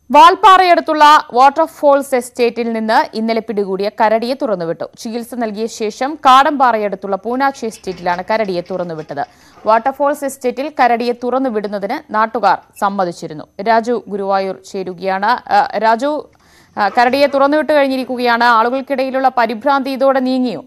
വാൽപ്പാറയടുത്തുള്ള waterfalls എസ്റ്റേറ്റിൽ നിന്ന് ഇന്നലെ പിടികൂടിയ കരടിയെ തുറന്നുവിട്ടു ചികിത്സ നൽകിയ ശേഷം കാടമ്പാറയടുത്തുള്ള പൂനാച്ചി എസ്റ്റേറ്റിലാണ് കരടിയെ തുറന്നുവിട്ടത് വാട്ടർഫോൾസ് എസ്റ്റേറ്റിൽ കരടിയെ തുറന്നുവിടുന്നതിന് നാട്ടുകാർ സമ്മതിച്ചിരുന്നു രാജു ഗുരുവായൂർ ചേരുകയാണ് ആ, രാജു ആ, കരടിയെ തുറന്നുവിട്ട് കഴിഞ്ഞിരിക്കുകയാണ് ആളുകൾക്കിടയിലുള്ള പരിഭ്രാന്തി ഇതോടെ നീങ്ങിയോ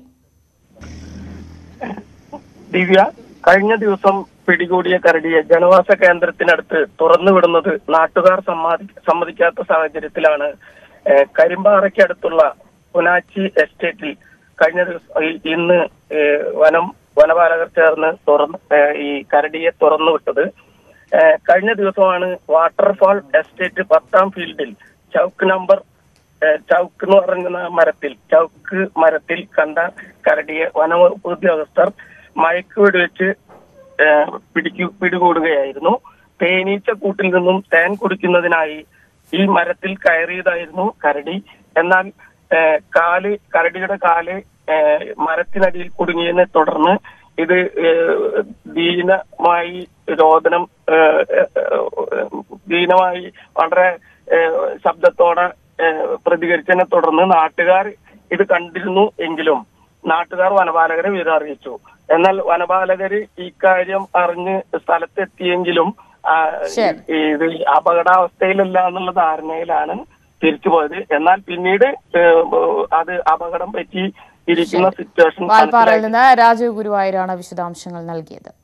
ദിവ്യ കഴിഞ്ഞ ദിവസം പിടികൂടിയ കരടിയെ ജനവാസ കേന്ദ്രത്തിനടുത്ത് തുറന്നുവിടുന്നത് നാട്ടുകാർ സമ്മതി സമ്മതിക്കാത്ത സാഹചര്യത്തിലാണ് ഏഹ്, കരിമ്പാറയ്ക്കടുത്തുള്ള പുനാച്ചി എസ്റ്റേറ്റിൽ കഴിഞ്ഞ ദിവസം ഈ- ഇന്ന് ഏഹ്, വനം വനപാലകർ ചേർന്ന് തുറന്ന് ഏഹ്, ഈ കരടിയെ തുറന്നുവിട്ടത് ഏഹ്, കഴിഞ്ഞ ദിവസമാണ് വാട്ടർഫാൾ എസ്റ്റേറ്റ് പത്താം ഫീൽഡിൽ ചൗക്ക് നമ്പർ ഏഹ് ചൗക്ക് എന്ന് പറയുന്ന മരത്തിൽ ചൗക്ക് മരത്തിൽ കണ്ട കരടിയെ വനവകുപ്പ് ഉദ്യോഗസ്ഥർ മയക്ക് വെടിവെച്ച് ഏഹ് പിടിക്കു പിടികൂടുകയായിരുന്നു തേനീച്ച കൂട്ടിൽ നിന്നും തേൻ കുടിക്കുന്നതിനായി ഈ മരത്തിൽ കയറിയതായിരുന്നു കരടി എന്നാൽ ഏഹ് കാല് കരടിയുടെ കാല് ഏഹ് മരത്തിനടിയിൽ കുടുങ്ങിയതിനെ തുടർന്ന് ഇത് ഏഹ് ദീനമായി രോദനം ഏഹ് ഏഹ് ദീനമായി വളരെ ഏഹ് ശബ്ദത്തോടെ ഏഹ് പ്രതികരിച്ചതിനെ തുടർന്ന് നാട്ടുകാർ ഇത് കണ്ടിരുന്നു എങ്കിലും നാട്ടുകാർ വനപാലകരെ വിവരം അറിയിച്ചു എന്നാൽ വനപാലകര് ഇക്കാര്യം അറിഞ്ഞ് സ്ഥലത്തെത്തിയെങ്കിലും ആ, ശരി. ഇത് അപകടാവസ്ഥയിലല്ല എന്നുള്ള ധാരണയിലാണ് തിരിച്ചു പോയത് എന്നാൽ പിന്നീട് ഏഹ്, അത് അപകടം പറ്റി ഇരിക്കുന്ന സിറ്റുവേഷൻ വാൽപ്പാറയിൽ നിന്ന് രാജു ഗുരുവായൂരാണ് വിശദാംശങ്ങൾ നൽകിയത്